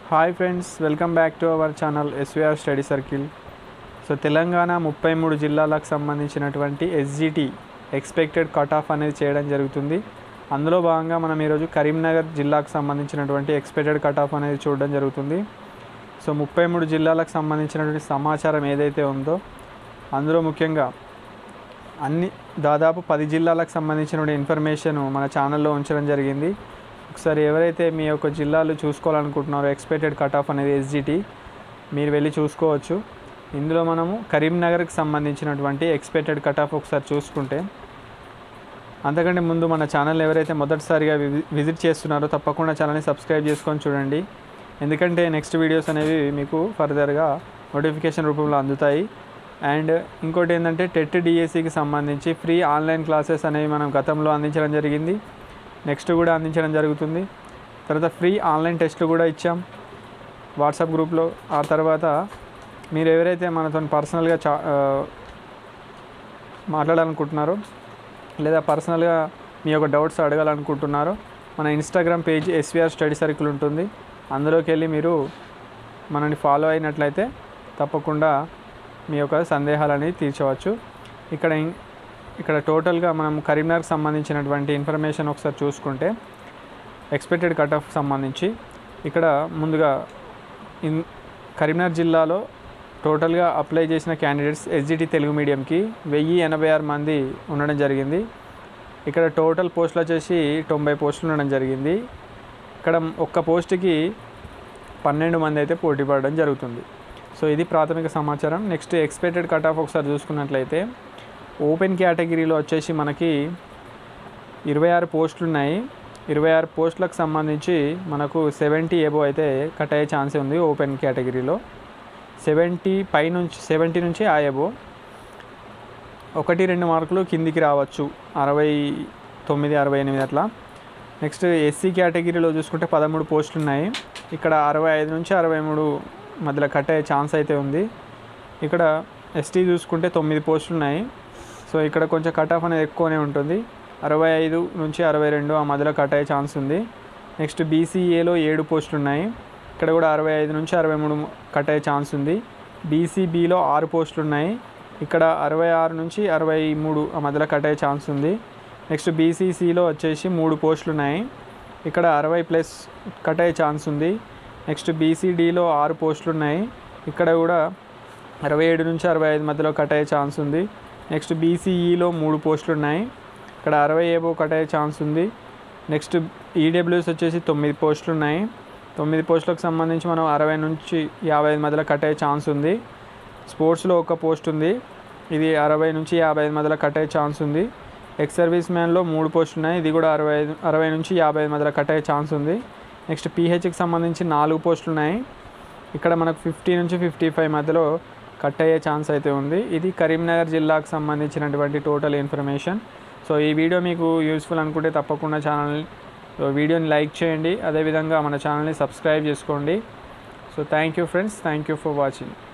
hi friends welcome back to our channel SVR study circle so Telangana ముప్పై మూడు జిల్లాలకు సంబంధించినటువంటి ఎస్జిటి ఎక్స్పెక్టెడ్ కట్ ఆఫ్ అనేది చేయడం జరుగుతుంది అందులో భాగంగా మనం ఈరోజు కరీంనగర్ జిల్లాకు సంబంధించినటువంటి ఎక్స్పెక్టెడ్ కట్ ఆఫ్ అనేది చూడడం జరుగుతుంది సో ముప్పై మూడు జిల్లాలకు సంబంధించినటువంటి సమాచారం ఏదైతే ఉందో అందులో ముఖ్యంగా అన్ని దాదాపు పది జిల్లాలకు సంబంధించిన ఇన్ఫర్మేషన్ మన ఛానల్లో ఉంచడం జరిగింది ఒకసారి ఎవరైతే మీ యొక్క జిల్లాలు చూసుకోవాలనుకుంటున్నారో ఎక్స్పెక్టెడ్ కట్ ఆఫ్ అనేది ఎస్జిటి మీరు వెళ్ళి చూసుకోవచ్చు ఇందులో మనము కరీంనగర్కి సంబంధించినటువంటి ఎక్స్పెక్టెడ్ కట్ ఆఫ్ ఒకసారి చూసుకుంటే అంతకంటే ముందు మన ఛానల్ ఎవరైతే మొదటిసారిగా వి- విజిట్ చేస్తున్నారో తప్పకుండా ఛానల్ని సబ్స్క్రైబ్ చేసుకొని చూడండి ఎందుకంటే నెక్స్ట్ వీడియోస్ అనేవి మీకు ఫర్దర్గా నోటిఫికేషన్ రూపంలో అందుతాయి అండ్ ఇంకోటి ఏంటంటే టెట్ డిఎస్సికి సంబంధించి ఫ్రీ ఆన్లైన్ క్లాసెస్ అనేవి మనం గతంలో అందించడం జరిగింది నెక్స్ట్ కూడా అందించడం జరుగుతుంది తర్వాత ఫ్రీ ఆన్లైన్ టెస్ట్లు కూడా ఇచ్చాం వాట్సాప్ గ్రూప్లో ఆ తర్వాత మీరు ఎవరైతే మనతో పర్సనల్గా చా ఆ, మాట్లాడాలనుకుంటున్నారో లేదా పర్సనల్గా మీ యొక్క డౌట్స్ అడగాలనుకుంటున్నారో మన Instagram page SVR study circle ఉంటుంది అందులోకి వెళ్ళి మీరు మనని ఫాలో అయినట్లయితే తప్పకుండా మీ యొక్క సందేహాలని తీర్చవచ్చు ఇక్కడ ఇం- ఇక్కడ టోటల్గా మనం కరీంనగర్కి సంబంధించినటువంటి ఇన్ఫర్మేషన్ ఒకసారి చూసుకుంటే ఎక్స్పెక్టెడ్ కట్ ఆఫ్ సంబంధించి ఇక్కడ ముందుగా ఇన్ కరీంనగర్ జిల్లాలో టోటల్గా అప్లై చేసిన క్యాండిడేట్స్ ఎస్జిటి తెలుగు మీడియంకి వెయ్యి ఎనభై ఆరు మంది ఉండడం జరిగింది ఇక్కడ టోటల్ పోస్టులు వచ్చేసి తొంభై పోస్టులు ఉండడం జరిగింది ఇక్కడ ఒక్క పోస్ట్కి పన్నెండు మంది అయితే పోటీ పడడం జరుగుతుంది సో ఇది ప్రాథమిక సమాచారం నెక్స్ట్ ఎక్స్పెక్టెడ్ కట్ ఆఫ్ ఒకసారి చూసుకున్నట్లయితే ఓపెన్ కేటగిరీలో వచ్చేసి మనకి ఇరవై ఆరు పోస్టులు ఉన్నాయి ఇరవై ఆరు పోస్టులకు సంబంధించి మనకు సెవెంటీ ఎబో అయితే కట్ అయ్యే ఛాన్స్ ఉంది ఓపెన్ కేటగిరీలో సెవెంటీ పై నుంచి సెవెంటీ నుంచి ఆ ఎబో ఒకటి రెండు మార్కులు కిందికి రావచ్చు అరవై తొమ్మిది అరవై ఎనిమిది అట్లా నెక్స్ట్ ఎస్సీ కేటగిరీలో చూసుకుంటే పదమూడు పోస్టులు ఉన్నాయి ఇక్కడ అరవై ఐదు నుంచి అరవై మూడు మధ్యలో కట్ అయ్యే ఛాన్స్ అయితే ఉంది ఇక్కడ ఎస్టీ చూసుకుంటే తొమ్మిది పోస్టులు ఉన్నాయి సో ఇక్కడ కొంచెం కట్ ఆఫ్ అనేది ఎక్కువనే ఉంటుంది అరవై ఐదు నుంచి అరవై రెండు ఆ మధ్యలో కట్ అయ్యే ఛాన్స్ ఉంది నెక్స్ట్ బీసీఏలో ఏడు పోస్టులు ఉన్నాయి ఇక్కడ కూడా అరవై ఐదు నుంచి అరవై మూడు కట్ అయ్యే ఛాన్స్ ఉంది బీసీబీలో ఆరు పోస్టులు ఉన్నాయి ఇక్కడ అరవై ఆరు నుంచి అరవై మూడు ఆ మధ్యలో కట్ అయ్యే ఛాన్స్ ఉంది నెక్స్ట్ బీసీసీలో వచ్చేసి మూడు పోస్టులు ఉన్నాయి ఇక్కడ అరవై ప్లస్ కట్ అయ్యే ఛాన్స్ ఉంది నెక్స్ట్ బీసీడీలో ఆరు పోస్టులు ఉన్నాయి ఇక్కడ కూడా అరవై ఏడు నుంచి అరవై ఐదు మధ్యలో కట్ అయ్యే ఛాన్స్ ఉంది నెక్స్ట్ బీసీఈలో మూడు పోస్టులు ఉన్నాయి ఇక్కడ అరవై ఏబో కట్ అయ్యే ఛాన్స్ ఉంది నెక్స్ట్ ఈడబ్ల్యూఎస్ వచ్చేసి తొమ్మిది పోస్టులు ఉన్నాయి తొమ్మిది పోస్టులకు సంబంధించి మనం అరవై నుంచి యాభై ఐదు మధ్యలో కట్ అయ్యే ఛాన్స్ ఉంది స్పోర్ట్స్లో ఒక పోస్ట్ ఉంది ఇది అరవై నుంచి యాభై ఐదు మధ్యలో కట్ అయ్యే ఛాన్స్ ఉంది ఎక్స్ సర్వీస్ మ్యాన్లో మూడు పోస్టులు ఉన్నాయి ఇది కూడా అరవై ఐదు అరవై నుంచి యాభై ఐదు మధ్యలో కట్ అయ్యే ఛాన్స్ ఉంది నెక్స్ట్ పీహెచ్కి సంబంధించి నాలుగు పోస్టులు ఉన్నాయి ఇక్కడ మనకు ఫిఫ్టీ నుంచి ఫిఫ్టీ ఫైవ్ మధ్యలో కట్ అయ్యే ఛాన్స్ అయితే ఉంది ఇది కరీంనగర్ జిల్లాకు సంబంధించినటువంటి టోటల్ ఇన్ఫర్మేషన్ సో ఈ వీడియో మీకు యూస్ఫుల్ అనుకుంటే తప్పకుండా ఛానల్ వీడియోని లైక్ చేయండి అదేవిధంగా మన ఛానల్ని సబ్స్క్రైబ్ చేసుకోండి so thank you friends thank you for watching